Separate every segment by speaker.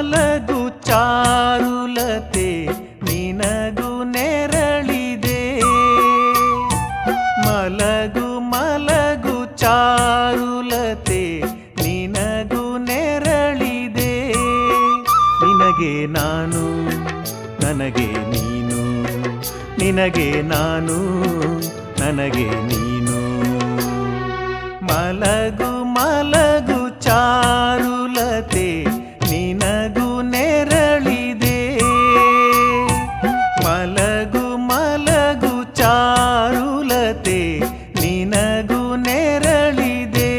Speaker 1: ಮಲಗು ಚಾರುಲತೆ ನಿನಗು ನೆರಳಿದೆ ಮಲಗು ಮಲಗು ಚಾರುಲತೆ ನಿನಗು ನೆರಳಿದೆ ನಿನಗೆ ನಾನು ನನಗೆ ನೀನು ನಿನಗೆ ನಾನು ನನಗೆ ನೀನು ಮಲಗು ಮಲಗು ಚಾರುಲತೆ ನಿನಗು ನೆರಳಿದೆ ಮಲಗು ಮಲಗು ಚಾರುಲತೆ ನಿನಗು ನೆರಳಿದೆ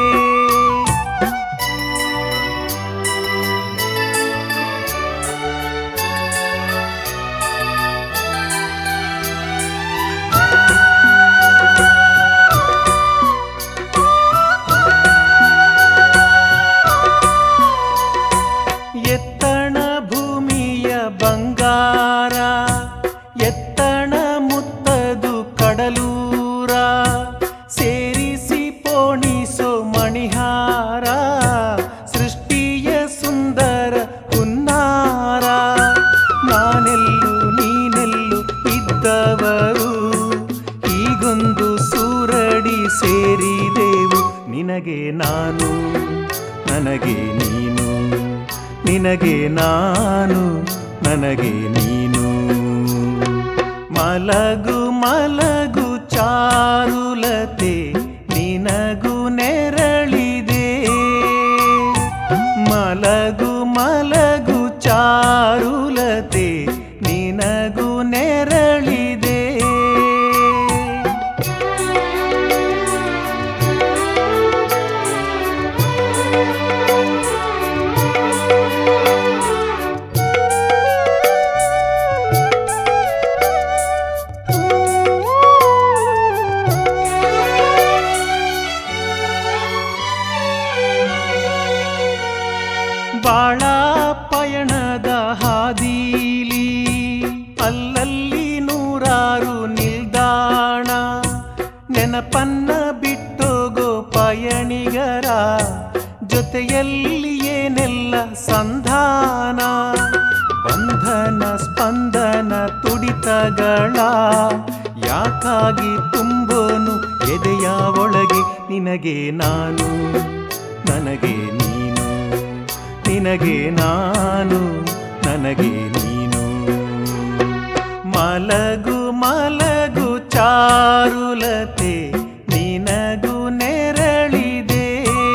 Speaker 1: ಎತ್ತಣ ಭೂಮಿಯ ಬಂಗಾರ ಎತ್ತಣ ಮುತ್ತದು ಕಡಲೂರ ಸೇರಿಸಿ ಪೋಣಿಸೋ ಮಣಿಹಾರ ಸೃಷ್ಟಿಯ ಸುಂದರ ಹುನ್ನಾರ ನಾನೆಲ್ಲು ನೀನೆಲ್ಲು ಇದ್ದವರು ಈಗೊಂದು ಸೂರಡಿ ಸೇರಿದೆವು ನಿನಗೆ ನಾನು ನನಗೆ ನೀನು ನಿನಗೆ ನಾನು ನನಗೆ ನೀನು ಮಲಗು ಮಲಗು ಚಾರುಲತೆ ನಿನಗು ನೆರಳಿದೆ ಮಲಗು ಮಲಗು ಚಾರುಲತೆ ನಿನಗು ನೆರಳಿದೆ ಬಾಳ ಪಯಣದ ಹಾದೀಲಿ ಅಲ್ಲಲ್ಲಿ ನೂರಾರು ನಿಲ್ದಾಣ ನೆನಪನ್ನ ಬಿಟ್ಟೋಗೋ ಪಯಣಿಗರ ಜೊತೆಯಲ್ಲಿ ಏನೆಲ್ಲ ಸಂಧಾನ ಬಂಧನ ಸ್ಪಂದನ ತುಡಿತಗಳ ಯಾಕಾಗಿ ತುಂಬೋನು ಎದೆಯ ಒಳಗೆ ನಿನಗೆ ನಾನು ನನಗೆ ನೀನು ನಿನಗೆ ನಾನು ನನಗೆ ನೀನು ಮಲಗು ಮಲಗು ಚಾರುಲತೆ ನಿನಗು ನೆರಳಿದೆ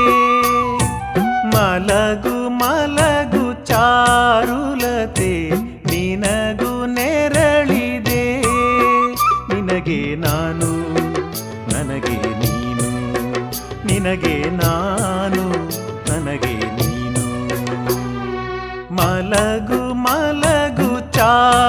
Speaker 1: ಮಲಗು ಮಲಗು ಚಾರುಲತೆ ನಿನಗು ನೆರಳಿದೆ ನಿನಗೆ ನಾನು ನನಗೆ ನೀನು ನಿನಗೆ ನಾನು ನನಗೆ ನೀನು ಮಲಗು ಮಲಗು ಚಾ